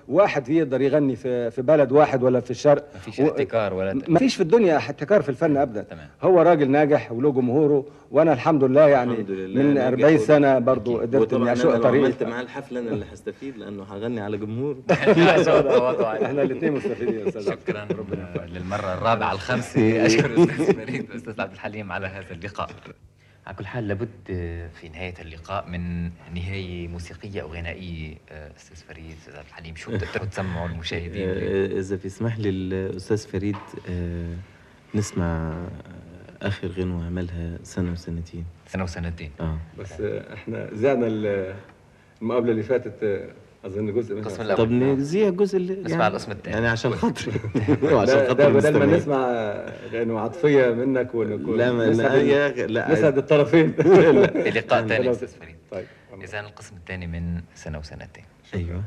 واحد يقدر يغني في في بلد واحد ولا في الشرق مفيش احتكار ولا ما فيش في الدنيا احتكار في الفن ابدا تمام. هو راجل ناجح وله جمهوره وانا الحمد لله يعني الحمد لله من ناجح 40 و- سنه برضو قدرت اني وطبعا اشق انا لو عملت طريقي معاه الحفله انا اللي هستفيد لانه هغني على جمهور احنا الاثنين مستفيدين يا استاذ شكرا للمرة الرابعة الخامسة أشكر أستاذ فريد وأستاذ عبد الحليم على هذا اللقاء على كل حال لابد في نهاية اللقاء من نهاية موسيقية أو غنائية أستاذ فريد أستاذ عبد الحليم شو بتقدروا تسمعوا المشاهدين آه، اذا بيسمح لي الاستاذ فريد آه، نسمع آه، اخر غنوه عملها سنه وسنتين سنة وسنتين اه بس احنا زعنا المقابله اللي فاتت اظن جزء منها القسم الأول طب نذيع الجزء اللي نسمع القسم الثاني. يعني عشان خاطري ده, وعشان ده خاطر بدل ما المستمعين. نسمع لانه عطفيه منك ونكون لا ما نسعد لا ال- يا لا نسعد الطرفين في لقاء ثاني خلاص. أستاذ فريد طيب إذا القسم الثاني من سنة وسنتين ايوه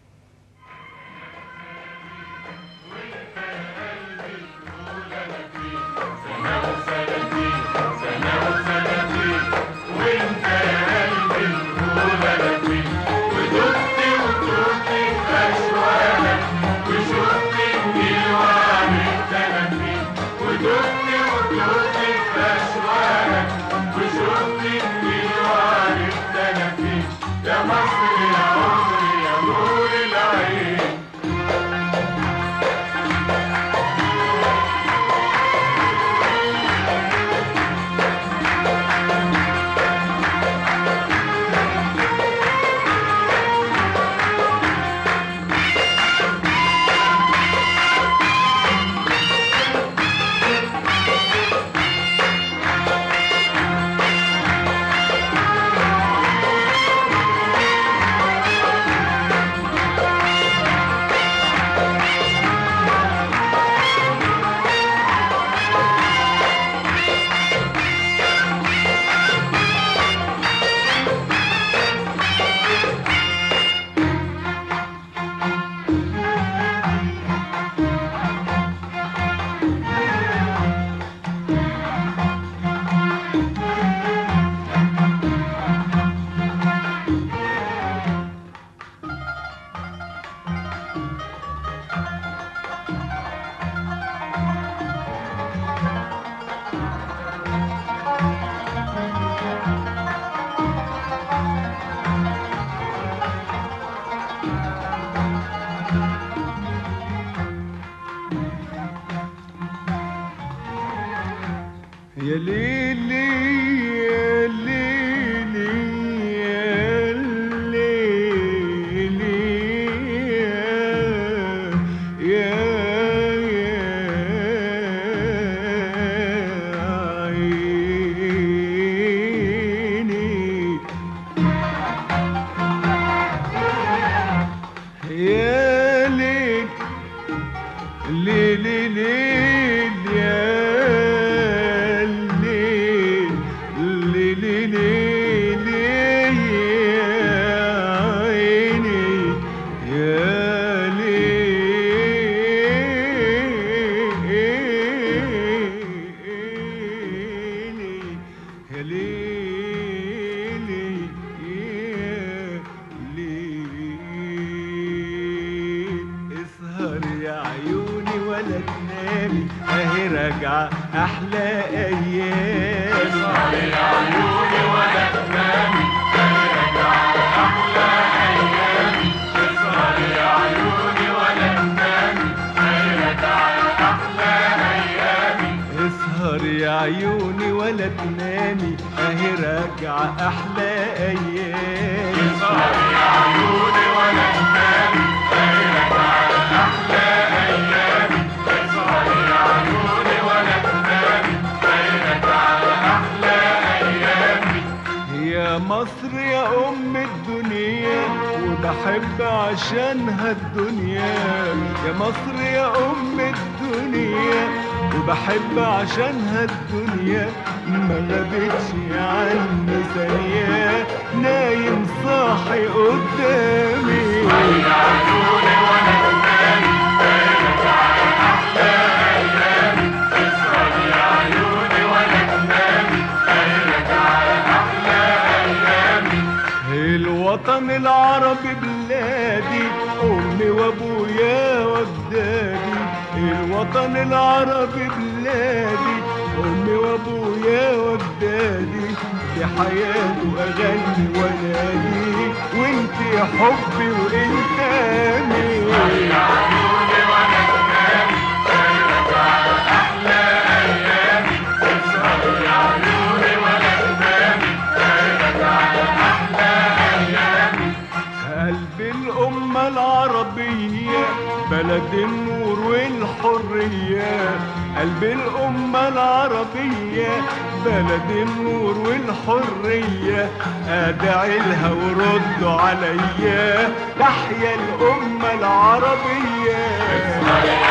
يا ليلي يا ليلي يا ليلي يا يا عيني يا ليل ليل ليل يا ليل ليل ليل يا عيني يا ليل يا ليل يا ليل اسهر يا عيوني ولا تنامي اهي راجعه احلى ايام اسهر يا عيوني ولا تنامي اهي راجعه احلى ايام اسهر يا عيوني ولا تنامي اهي راجعه احلى ايام اسهر يا عيوني ولا تنامي اهي راجعه احلى ايام اسهر يا عيوني ولا تنامي اهي راجعه احلى ايام اسهر يا عيوني ولا تنامي اهي راجعه احلى ايام يا مصر يا ام الدنيا وبحب عشانها الدنيا يا مصر يا ام الدنيا وبحب عشانها الدنيا ما غابتش عني ثانية نايم صاحي قدامي الوطن العربي بلادي أمي وابويا واجدادي الوطن العربي بلادي امي وابويا واجدادي دي حياته اغني وانادي وانت يا حبي وانت امي قلب الأمة العربية بلد النور والحرية قلب الأمة العربية بلد النور والحرية أدعي لها وردوا عليا تحيا الأمة العربية